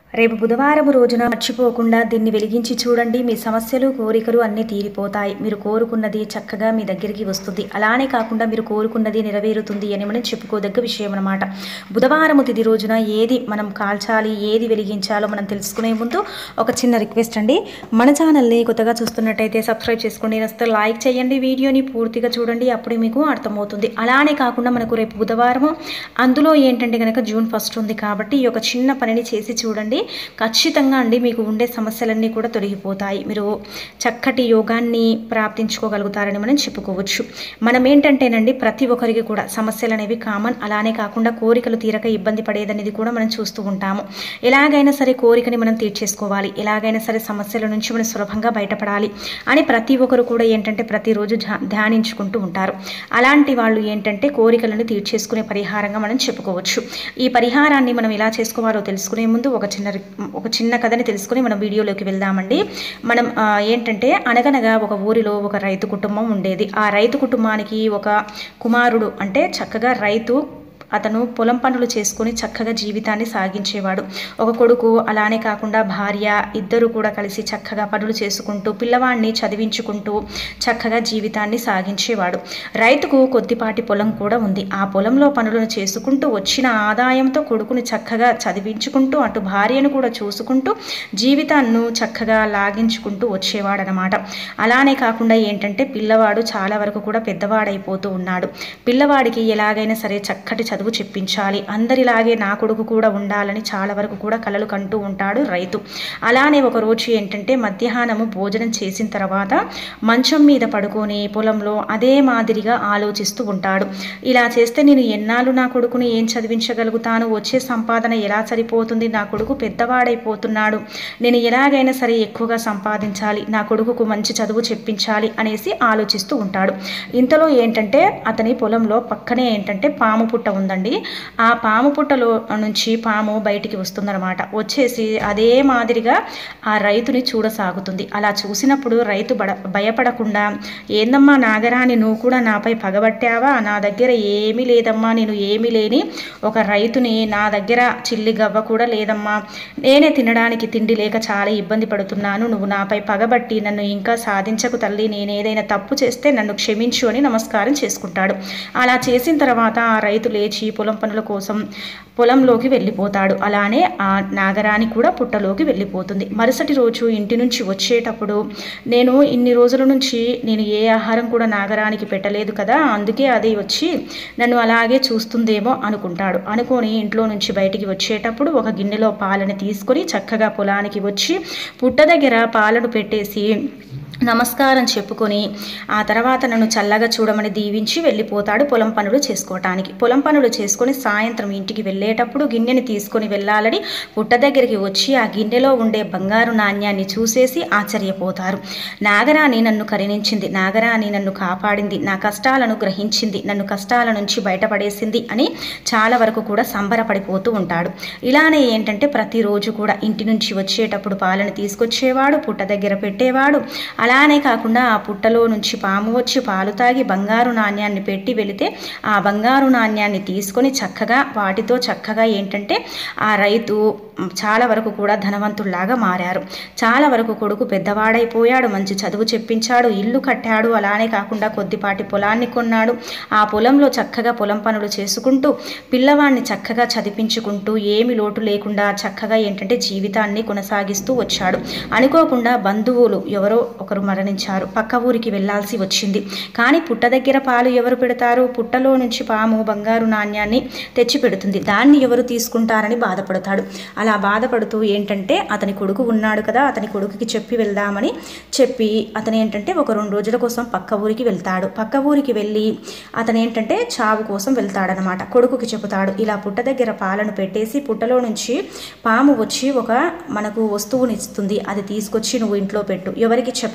రేపు బుధవారం రోజున మర్చిపోకుండా దీన్ని వెలిగించి చూడండి మీ సమస్యలు కోరికలు అన్నీ తీరిపోతాయి మీరు కోరుకున్నది చక్కగా మీ దగ్గరికి వస్తుంది అలానే కాకుండా మీరు కోరుకున్నది నెరవేరుతుంది అని మనం చెప్పుకోదగ్గ విషయం అనమాట బుధవారం తిది రోజున ఏది మనం కాల్చాలి ఏది వెలిగించాలో మనం తెలుసుకునే ముందు ఒక చిన్న రిక్వెస్ట్ అండి మన ఛానల్ని కొత్తగా చూస్తున్నట్టయితే సబ్స్క్రైబ్ చేసుకోండి నచ్చితే లైక్ చేయండి వీడియోని పూర్తిగా చూడండి అప్పుడే మీకు అర్థమవుతుంది అలానే కాకుండా మనకు రేపు బుధవారం అందులో ఏంటంటే కనుక జూన్ ఫస్ట్ ఉంది కాబట్టి ఈ యొక్క చిన్న పనిని చేసి చూడండి ఖచ్చితంగా అండి మీకు ఉండే సమస్యలన్నీ కూడా తొలగిపోతాయి మీరు చక్కటి యోగాన్ని ప్రాప్తించుకోగలుగుతారని మనం చెప్పుకోవచ్చు మనం ఏంటంటేనండి ప్రతి ఒక్కరికి కూడా సమస్యలు అనేవి కామన్ అలానే కాకుండా కోరికలు తీరక ఇబ్బంది పడేదనేది కూడా మనం చూస్తూ ఉంటాము ఎలాగైనా సరే కోరికని మనం తీర్చేసుకోవాలి ఎలాగైనా సరే సమస్యల నుంచి మనం సులభంగా బయటపడాలి అని ప్రతి ఒక్కరు కూడా ఏంటంటే ప్రతిరోజు ధ్యా- ధ్యానించుకుంటూ ఉంటారు అలాంటి వాళ్ళు ఏంటంటే కోరికలను తీర్చేసుకునే పరిహారంగా మనం చెప్పుకోవచ్చు ఈ పరిహారాన్ని మనం ఎలా చేసుకోవాలో తెలుసుకునే ముందు ఒక చిన్న రి- ఒక చిన్న కథని తెలుసుకుని మనం వీడియోలోకి వెళ్దామండి మనం ఆ, ఏంటంటే అనగనగా ఒక ఊరిలో ఒక రైతు కుటుంబం ఉండేది ఆ రైతు కుటుంబానికి ఒక కుమారుడు అంటే చక్కగా రైతు అతను పొలం పనులు చేసుకొని చక్కగా జీవితాన్ని సాగించేవాడు ఒక కొడుకు అలానే కాకుండా భార్య ఇద్దరు కూడా కలిసి చక్కగా పనులు చేసుకుంటూ పిల్లవాడిని చదివించుకుంటూ చక్కగా జీవితాన్ని సాగించేవాడు రైతుకు కొద్దిపాటి పొలం కూడా ఉంది ఆ పొలంలో పనులను చేసుకుంటూ వచ్చిన ఆదాయంతో కొడుకుని చక్కగా చదివించుకుంటూ అటు భార్యను కూడా చూసుకుంటూ జీవితాన్ని చక్కగా లాగించుకుంటూ వచ్చేవాడనమాట అలానే కాకుండా ఏంటంటే పిల్లవాడు చాలా వరకు కూడా పెద్దవాడైపోతూ ఉన్నాడు పిల్లవాడికి ఎలాగైనా సరే చక్కటి చదువు చెప్పించాలి అందరిలాగే నా కొడుకు కూడా ఉండాలని చాలా వరకు కూడా కలలు కంటూ ఉంటాడు రైతు అలానే ఒక రోజు ఏంటంటే మధ్యాహ్నము భోజనం చేసిన తర్వాత మంచం మీద పడుకొని పొలంలో అదే మాదిరిగా ఆలోచిస్తూ ఉంటాడు ఇలా చేస్తే నేను ఎన్నాళ్ళు నా కొడుకుని ఏం చదివించగలుగుతాను వచ్చే సంపాదన ఎలా సరిపోతుంది నా కొడుకు పెద్దవాడైపోతున్నాడు నేను ఎలాగైనా సరే ఎక్కువగా సంపాదించాలి నా కొడుకుకు మంచి చదువు చెప్పించాలి అనేసి ఆలోచిస్తూ ఉంటాడు ఇంతలో ఏంటంటే అతని పొలంలో పక్కనే ఏంటంటే పాము పుట్ట ఉందండి ఆ పాము పుట్టలో నుంచి పాము బయటికి వస్తుందన్నమాట వచ్చేసి అదే మాదిరిగా ఆ రైతుని చూడసాగుతుంది అలా చూసినప్పుడు రైతు బడ భయపడకుండా ఏందమ్మా నాగరాని నువ్వు కూడా నాపై పగబట్టావా నా దగ్గర ఏమీ లేదమ్మా నేను ఏమీ లేని ఒక రైతుని నా దగ్గర చిల్లి గవ్వ కూడా లేదమ్మా నేనే తినడానికి తిండి లేక చాలా ఇబ్బంది పడుతున్నాను నువ్వు నాపై పగబట్టి నన్ను ఇంకా సాధించకు తల్లి నేను ఏదైనా తప్పు చేస్తే నన్ను క్షమించు అని నమస్కారం చేసుకుంటాడు అలా చేసిన తర్వాత ఆ రైతు లేచి పొలం పనుల కోసం పొలంలోకి వెళ్ళిపోతాడు అలానే ఆ నాగరాని కూడా పుట్టలోకి వెళ్ళిపోతుంది మరుసటి రోజు ఇంటి నుంచి వచ్చేటప్పుడు నేను ఇన్ని రోజుల నుంచి నేను ఏ ఆహారం కూడా నాగరానికి పెట్టలేదు కదా అందుకే అది వచ్చి నన్ను అలాగే చూస్తుందేమో అనుకుంటాడు అనుకొని ఇంట్లో నుంచి బయటికి వచ్చేటప్పుడు ఒక గిన్నెలో పాలని తీసుకొని చక్కగా పొలానికి వచ్చి పుట్ట దగ్గర పాలను పెట్టేసి నమస్కారం చెప్పుకొని ఆ తర్వాత నన్ను చల్లగా చూడమని దీవించి వెళ్ళిపోతాడు పొలం పనులు చేసుకోవటానికి పొలం పనులు చేసుకొని సాయంత్రం ఇంటికి వెళ్ళేటప్పుడు గిన్నెని తీసుకొని వెళ్ళాలని పుట్ట దగ్గరికి వచ్చి ఆ గిన్నెలో ఉండే బంగారు నాణ్యాన్ని చూసేసి ఆశ్చర్యపోతారు నాగరాణి నన్ను కరుణించింది నాగరాణి నన్ను కాపాడింది నా కష్టాలను గ్రహించింది నన్ను కష్టాల నుంచి బయటపడేసింది అని చాలా వరకు కూడా సంబరపడిపోతూ ఉంటాడు ఇలానే ఏంటంటే ప్రతిరోజు కూడా ఇంటి నుంచి వచ్చేటప్పుడు పాలను తీసుకొచ్చేవాడు పుట్ట దగ్గర పెట్టేవాడు అలానే కాకుండా ఆ పుట్టలో నుంచి పాము వచ్చి పాలు తాగి బంగారు నాణ్యాన్ని పెట్టి వెళితే ఆ బంగారు నాణ్యాన్ని తీసుకొని చక్కగా వాటితో చక్కగా ఏంటంటే ఆ రైతు చాలా వరకు కూడా ధనవంతుల్లాగా మారారు చాలా వరకు కొడుకు పెద్దవాడైపోయాడు మంచి చదువు చెప్పించాడు ఇల్లు కట్టాడు అలానే కాకుండా కొద్దిపాటి పొలాన్ని కొన్నాడు ఆ పొలంలో చక్కగా పొలం పనులు చేసుకుంటూ పిల్లవాడిని చక్కగా చదివించుకుంటూ ఏమి లోటు లేకుండా చక్కగా ఏంటంటే జీవితాన్ని కొనసాగిస్తూ వచ్చాడు అనుకోకుండా బంధువులు ఎవరో ఒకరు మరణించారు పక్క ఊరికి వెళ్ళాల్సి వచ్చింది కానీ పుట్ట దగ్గర పాలు ఎవరు పెడతారు పుట్టలో నుంచి పాము బంగారు నాణ్యాన్ని తెచ్చి పెడుతుంది దాన్ని ఎవరు తీసుకుంటారని బాధపడతాడు అలా బాధపడుతూ ఏంటంటే అతని కొడుకు ఉన్నాడు కదా అతని కొడుకుకి చెప్పి వెళ్దామని చెప్పి అతను ఏంటంటే ఒక రెండు రోజుల కోసం పక్క ఊరికి వెళ్తాడు పక్క ఊరికి వెళ్ళి అతను ఏంటంటే చావు కోసం వెళ్తాడనమాట కొడుకుకి చెబుతాడు ఇలా పుట్ట దగ్గర పాలను పెట్టేసి పుట్టలో నుంచి పాము వచ్చి ఒక మనకు వస్తువుని ఇస్తుంది అది తీసుకొచ్చి నువ్వు ఇంట్లో పెట్టు ఎవరికి చెప్ప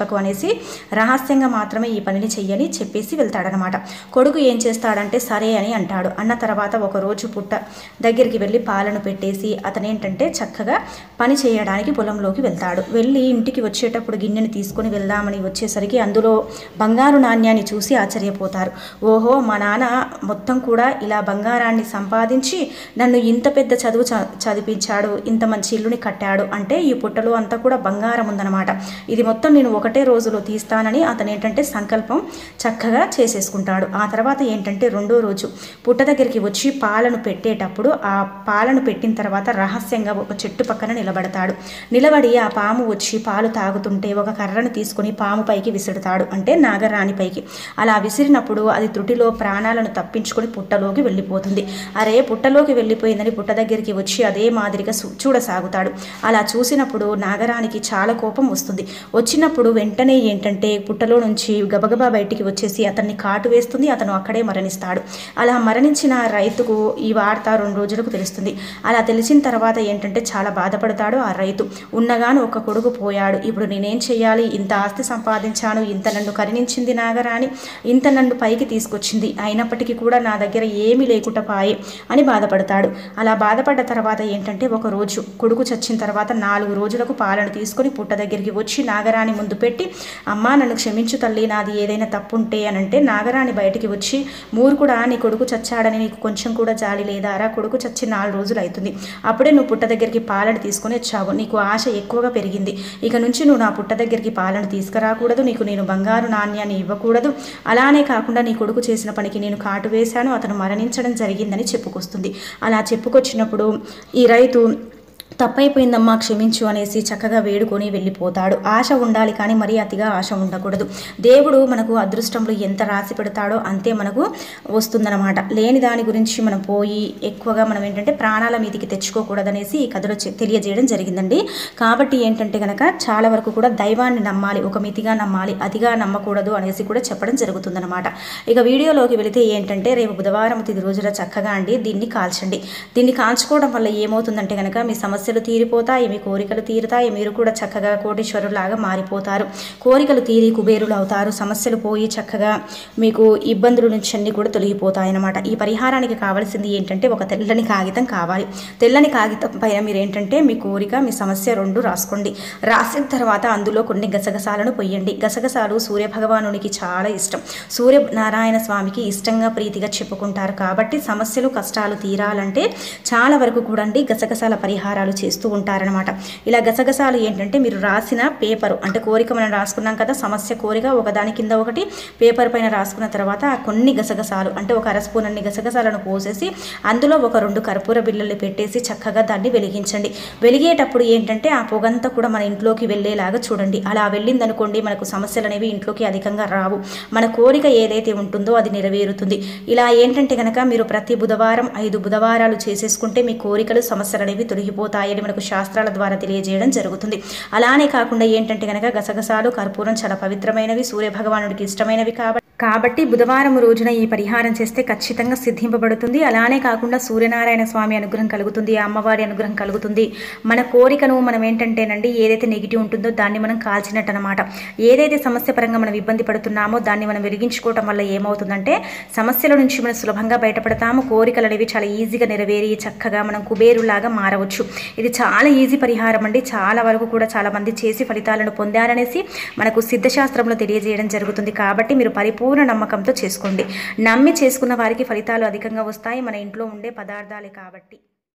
చెప్పకు అనేసి రహస్యంగా మాత్రమే ఈ పనిని చెయ్యని చెప్పేసి వెళ్తాడనమాట కొడుకు ఏం చేస్తాడంటే సరే అని అంటాడు అన్న తర్వాత ఒక రోజు పుట్ట దగ్గరికి వెళ్ళి పాలను పెట్టేసి అతను ఏంటంటే చక్కగా పని చేయడానికి పొలంలోకి వెళ్తాడు వెళ్ళి ఇంటికి వచ్చేటప్పుడు గిన్నెని తీసుకొని వెళ్దామని వచ్చేసరికి అందులో బంగారు నాణ్యాన్ని చూసి ఆశ్చర్యపోతారు ఓహో మా నాన్న మొత్తం కూడా ఇలా బంగారాన్ని సంపాదించి నన్ను ఇంత పెద్ద చదువు చ- చదివించాడు ఇంత మంచి ఇల్లుని కట్టాడు అంటే ఈ పుట్టలో అంతా కూడా బంగారం ఉందన్నమాట ఇది మొత్తం నేను ఒకటే రోజులో తీస్తానని అతను ఏంటంటే సంకల్పం చక్కగా చేసేసుకుంటాడు ఆ తర్వాత ఏంటంటే రెండో రోజు పుట్ట దగ్గరికి వచ్చి పాలను పెట్టేటప్పుడు ఆ పాలను పెట్టిన తర్వాత రహస్యంగా ఒక చెట్టు పక్కన నిలబడతాడు నిలబడి ఆ పాము వచ్చి పాలు తాగుతుంటే ఒక కర్రను తీసుకొని పాము పైకి విసురుతాడు అంటే నాగరాణి పైకి అలా విసిరినప్పుడు అది త్రుటిలో ప్రాణాలను తప్పించుకొని పుట్టలోకి వెళ్ళిపోతుంది అరే పుట్టలోకి వెళ్ళిపోయిందని పుట్ట దగ్గరికి వచ్చి అదే మాదిరిగా సు- చూడసాగుతాడు అలా చూసినప్పుడు నాగరానికి చాలా కోపం వస్తుంది వచ్చినప్పుడు వెంటనే ఏంటంటే పుట్టలో నుంచి గబగబా బయటికి వచ్చేసి అతన్ని కాటు వేస్తుంది అతను అక్కడే మరణిస్తాడు అలా మరణించిన రైతుకు ఈ వార్త రెండు రోజులకు తెలుస్తుంది అలా తెలిసిన తర్వాత ఏంటంటే చాలా బాధపడతాడు ఆ రైతు ఉన్నగాను ఒక కొడుకు పోయాడు ఇప్పుడు నేనేం చేయాలి ఇంత ఆస్తి సంపాదించాను ఇంత నన్ను కరుణించింది నాగరాణి ఇంత నన్ను పైకి తీసుకొచ్చింది అయినప్పటికీ కూడా నా దగ్గర ఏమీ లేకుండా పాయే అని బాధపడతాడు అలా బాధపడ్డ తర్వాత ఏంటంటే ఒక రోజు కొడుకు చచ్చిన తర్వాత నాలుగు రోజులకు పాలను తీసుకొని పుట్ట దగ్గరికి వచ్చి నాగరాణి ముందు పెట్టి అమ్మా నన్ను క్షమించు తల్లి నాది ఏదైనా తప్పుంటే అని అంటే నాగరాణి బయటికి వచ్చి మూర్ఖుడా నీ కొడుకు చచ్చాడని నీకు కొంచెం కూడా జాలి లేదారా కొడుకు చచ్చి నాలుగు రోజులు అవుతుంది అప్పుడే నువ్వు పుట్ట దగ్గరికి పాలను తీసుకొని వచ్చావు నీకు ఆశ ఎక్కువగా పెరిగింది ఇక నుంచి నువ్వు నా పుట్ట దగ్గరికి పాలను తీసుకురాకూడదు నీకు నేను బంగారు నాణ్యాన్ని ఇవ్వకూడదు అలానే కాకుండా నీ కొడుకు చేసిన పనికి నేను కాటు వేశాను అతను మరణించడం జరిగిందని చెప్పుకొస్తుంది అలా చెప్పుకొచ్చినప్పుడు ఈ రైతు తప్పైపోయిందమ్మా క్షమించు అనేసి చక్కగా వేడుకొని వెళ్ళిపోతాడు ఆశ ఉండాలి కానీ మరీ అతిగా ఆశ ఉండకూడదు దేవుడు మనకు అదృష్టంలో ఎంత రాసి పెడతాడో అంతే మనకు వస్తుందన్నమాట లేని దాని గురించి మనం పోయి ఎక్కువగా మనం ఏంటంటే ప్రాణాల మీదికి తెచ్చుకోకూడదనేసి ఈ కథలో చె- తెలియజేయడం జరిగిందండి కాబట్టి ఏంటంటే కనుక చాలా వరకు కూడా దైవాన్ని నమ్మాలి ఒక మితిగా నమ్మాలి అతిగా నమ్మకూడదు అనేసి కూడా చెప్పడం జరుగుతుందన్నమాట ఇక వీడియోలోకి వెళితే ఏంటంటే రేపు బుధవారం తిది రోజున చక్కగా అండి దీన్ని కాల్చండి దీన్ని కాల్చుకోవడం వల్ల ఏమవుతుందంటే కనుక మీ సమస్యలు తీరిపోతాయి మీ కోరికలు తీరుతాయి మీరు కూడా చక్కగా కోటీశ్వరులాగా మారిపోతారు కోరికలు తీరి కుబేరులు అవుతారు సమస్యలు పోయి చక్కగా మీకు ఇబ్బందుల నుంచి అన్ని కూడా తొలగిపోతాయి అన్నమాట ఈ పరిహారానికి కావాల్సింది ఏంటంటే ఒక తెల్లని కాగితం కావాలి తెల్లని కాగితం పైన మీరు ఏంటంటే మీ కోరిక మీ సమస్య రెండు రాసుకోండి రాసిన తర్వాత అందులో కొన్ని గసగసాలను పొయ్యండి గసగసాలు సూర్య భగవానునికి చాలా ఇష్టం సూర్య నారాయణ స్వామికి ఇష్టంగా ప్రీతిగా చెప్పుకుంటారు కాబట్టి సమస్యలు కష్టాలు తీరాలంటే చాలా వరకు కూడా అండి గసగసాల పరిహారాలు చేస్తూ ఉంటారనమాట ఇలా గసగసాలు ఏంటంటే మీరు రాసిన పేపరు అంటే కోరిక మనం రాసుకున్నాం కదా సమస్య కోరిక ఒకదాని కింద ఒకటి పేపర్ పైన రాసుకున్న తర్వాత ఆ కొన్ని గసగసాలు అంటే ఒక అర స్పూన్ అన్ని గసగసాలను పోసేసి అందులో ఒక రెండు కర్పూర బిళ్ళలు పెట్టేసి చక్కగా దాన్ని వెలిగించండి వెలిగేటప్పుడు ఏంటంటే ఆ పొగంతా కూడా మన ఇంట్లోకి వెళ్ళేలాగా చూడండి అలా వెళ్ళిందనుకోండి మనకు సమస్యలు అనేవి ఇంట్లోకి అధికంగా రావు మన కోరిక ఏదైతే ఉంటుందో అది నెరవేరుతుంది ఇలా ఏంటంటే కనుక మీరు ప్రతి బుధవారం ఐదు బుధవారాలు చేసేసుకుంటే మీ కోరికలు సమస్యలు అనేవి తొలగిపోతాయని మనకు శాస్త్రాల ద్వారా తెలియజేయడం జరుగుతుంది అలానే కాకుండా ఏంటంటే కనుక గసగసాలు కర్పూరం చాలా పవిత్రమైనవి సూర్య భగవానుడికి ఇష్టమైనవి కాబట్టి కాబట్టి బుధవారం రోజున ఈ పరిహారం చేస్తే ఖచ్చితంగా సిద్ధింపబడుతుంది అలానే కాకుండా సూర్యనారాయణ స్వామి అనుగ్రహం కలుగుతుంది అమ్మవారి అనుగ్రహం కలుగుతుంది మన కోరికను మనం ఏంటంటేనండి ఏదైతే నెగిటివ్ ఉంటుందో దాన్ని మనం కాల్చినట్టు అనమాట ఏదైతే సమస్య పరంగా మనం ఇబ్బంది పడుతున్నామో దాన్ని మనం వెలిగించుకోవటం వల్ల ఏమవుతుందంటే సమస్యల నుంచి మనం సులభంగా బయటపడతాము కోరికలు అనేవి చాలా ఈజీగా నెరవేరి చక్కగా మనం కుబేరులాగా మారవచ్చు ఇది చాలా ఈజీ పరిహారం అండి చాలా వరకు కూడా చాలా మంది చేసి ఫలితాలను పొందారనేసి మనకు సిద్ధశాస్త్రంలో తెలియజేయడం జరుగుతుంది కాబట్టి మీరు పరిపూర్ణ నమ్మకంతో చేసుకోండి నమ్మి చేసుకున్న వారికి ఫలితాలు అధికంగా వస్తాయి మన ఇంట్లో ఉండే పదార్థాలే కాబట్టి